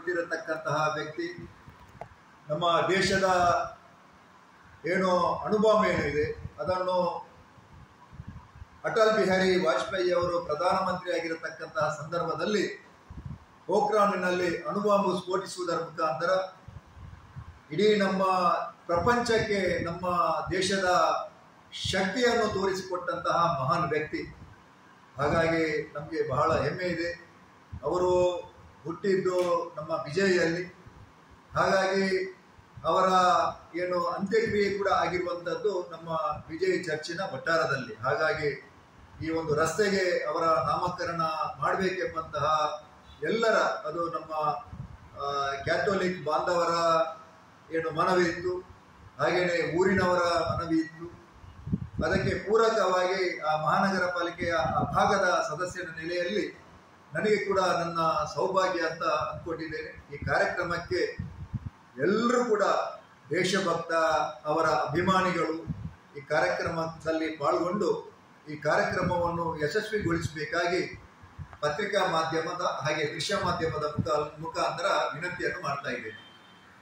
ಗೊತ್ತಿರತಕ್ಕಂತಹ ವ್ಯಕ್ತಿ ನಮ್ಮ ದೇಶದ ಏನು ಅನುಭವ ಏನಿದೆ ಅದನ್ನು ಅಟಲ್ ಬಿಹಾರಿ ವಾಜಪೇಯಿ ಅವರು ಪ್ರಧಾನಮಂತ್ರಿ ಆಗಿರತಕ್ಕಂತಹ ಸಂದರ್ಭದಲ್ಲಿ ಪೋಖ್ರಾನಿನಲ್ಲಿ ಅಣುಬಾಂಬು ಸ್ಫೋಟಿಸುವುದರ ಮುಖಾಂತರ ಇಡೀ ನಮ್ಮ ಪ್ರಪಂಚಕ್ಕೆ ನಮ್ಮ ದೇಶದ ಶಕ್ತಿಯನ್ನು ತೋರಿಸಿಕೊಟ್ಟಂತಹ ಮಹಾನ್ ವ್ಯಕ್ತಿ ಹಾಗಾಗಿ ನಮಗೆ ಬಹಳ ಹೆಮ್ಮೆ ಇದೆ ಅವರು ಹುಟ್ಟಿದ್ದು ನಮ್ಮ ವಿಜಯಲ್ಲಿ ಹಾಗಾಗಿ ಅವರ ಏನು ಅಂತ್ಯಕ್ರಿಯೆ ಕೂಡ ಆಗಿರುವಂಥದ್ದು ನಮ್ಮ ವಿಜಯ್ ಚರ್ಚಿನ ವಠಾರದಲ್ಲಿ ಹಾಗಾಗಿ ಈ ಒಂದು ರಸ್ತೆಗೆ ಅವರ ನಾಮಕರಣ ಮಾಡಬೇಕೆಂಬಂತಹ ಎಲ್ಲರ ಅದು ನಮ್ಮ ಆ, ಕ್ಯಾಥೋಲಿಕ್ ಬಾಂಧವರ ಏನು ಮನವಿ ಇತ್ತು ಹಾಗೆಯೇ ಊರಿನವರ ಮನವಿ ಇತ್ತು ಅದಕ್ಕೆ ಪೂರಕವಾಗಿ ಆ ಮಹಾನಗರ ಪಾಲಿಕೆಯ ಆ ಭಾಗದ ಸದಸ್ಯನ ನೆಲೆಯಲ್ಲಿ ನನಗೆ ಕೂಡ ನನ್ನ ಸೌಭಾಗ್ಯ ಅಂತ ಅಂದ್ಕೊಂಡಿದ್ದೇನೆ ಈ ಕಾರ್ಯಕ್ರಮಕ್ಕೆ ಎಲ್ಲರೂ ಕೂಡ ದೇಶಭಕ್ತ ಅವರ ಅಭಿಮಾನಿಗಳು ಈ ಕಾರ್ಯಕ್ರಮದಲ್ಲಿ ಪಾಲ್ಗೊಂಡು ಈ ಕಾರ್ಯಕ್ರಮವನ್ನು ಯಶಸ್ವಿಗೊಳಿಸಬೇಕಾಗಿ ಪತ್ರಿಕಾ ಮಾಧ್ಯಮದ ಹಾಗೆ ದೃಶ್ಯ ಮಾಧ್ಯಮದ ಮುಖ ಮುಖಾಂತರ ವಿನಂತಿಯನ್ನು ಮಾಡ್ತಾ ಇದ್ದೇನೆ